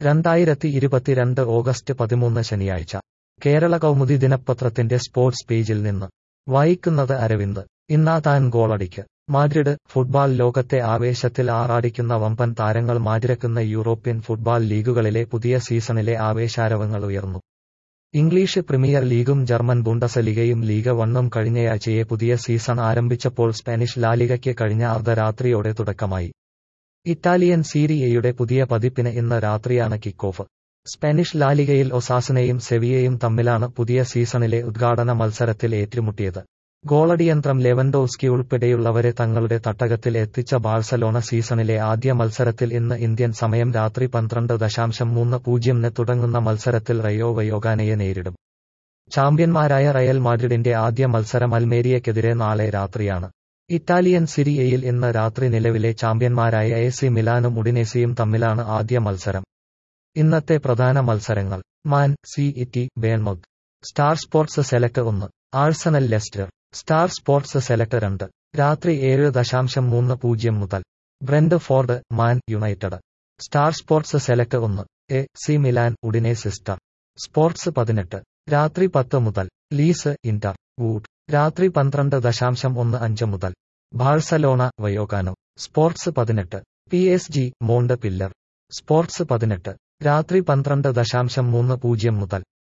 രണ്ടായിരത്തി ഇരുപത്തിരണ്ട് ഓഗസ്റ്റ് പതിമൂന്ന് ശനിയാഴ്ച കേരള കൗമുദി ദിനപത്രത്തിന്റെ സ്പോർട്സ് പേജിൽ നിന്ന് വായിക്കുന്നത് അരവിന്ദ് ഇന്നാ താൻ ഗോളടിക്ക് മാഡ്രിഡ് ഫുട്ബാൾ ലോകത്തെ ആവേശത്തിൽ ആറാടിക്കുന്ന വമ്പൻ താരങ്ങൾ മാറ്റിരക്കുന്ന യൂറോപ്യൻ ഫുട്ബാൾ ലീഗുകളിലെ പുതിയ സീസണിലെ ആവേശാരവങ്ങൾ ഉയർന്നു ഇംഗ്ലീഷ് പ്രീമിയർ ലീഗും ജർമ്മൻ ബുണ്ടസലിഗയും ലീഗ് വണ്ണും കഴിഞ്ഞയാഴ്ചയെ പുതിയ സീസൺ ആരംഭിച്ചപ്പോൾ സ്പാനിഷ് ലാലിഗയ്ക്ക് കഴിഞ്ഞ അർദ്ധരാത്രിയോടെ തുടക്കമായി ഇറ്റാലിയൻ സീരിയയുടെ പുതിയ പതിപ്പിന് ഇന്ന് രാത്രിയാണ് കിക്ക് ഓഫ് സ്പാനിഷ് ലാലിഗയിൽ ഒസാസനയും സെവിയയും തമ്മിലാണ് പുതിയ സീസണിലെ ഉദ്ഘാടന മത്സരത്തിൽ ഏറ്റുമുട്ടിയത് ഗോളടിയന്ത്രം ലെവൻഡോസ്കി ഉൾപ്പെടെയുള്ളവരെ തങ്ങളുടെ തട്ടകത്തിൽ എത്തിച്ച ബാഴ്സലോണ സീസണിലെ ആദ്യ മത്സരത്തിൽ ഇന്ന് ഇന്ത്യൻ സമയം രാത്രി പന്ത്രണ്ട് ദശാംശം മൂന്ന് പൂജ്യമിന് തുടങ്ങുന്ന മത്സരത്തിൽ റയോ വയോഗാനയെ നേരിടും ചാമ്പ്യന്മാരായ റയൽ മാഡ്രിഡിന്റെ ആദ്യ മത്സരം അൽമേരിയക്കെതിരെ നാളെ രാത്രിയാണ് ഇറ്റാലിയൻ സിരിയയിൽ ഇന്ന് രാത്രി നിലവിലെ ചാമ്പ്യന്മാരായ എ സി മിലാനും ഉഡിനേസിയും തമ്മിലാണ് ആദ്യ മത്സരം ഇന്നത്തെ പ്രധാന മത്സരങ്ങൾ Man City Bournemouth Star Sports Select ഒന്ന് Arsenal Leicester Star Sports Select രണ്ട് രാത്രി ഏഴ് ദശാംശം മൂന്ന് പൂജ്യം മുതൽ Brentford Man United Star Sports Select ഒന്ന് എ സി മിലാൻ ഉഡിനെ സിസ്റ്റർ സ്പോർട്സ് പതിനെട്ട് രാത്രി പത്ത് മുതൽ ലീസ് ഇന്റർ വൂഡ് രാത്രി പന്ത്രണ്ട് ദശാംശം ഒന്ന് അഞ്ച് മുതൽ ബാഴ്സലോണ വയോകാനോ സ്പോർട്സ് പതിനെട്ട് P S G Montpellier sports പതിനെട്ട് രാത്രി പന്ത്രണ്ട് ദശാംശം മൂന്ന് പൂജ്യം മുതൽ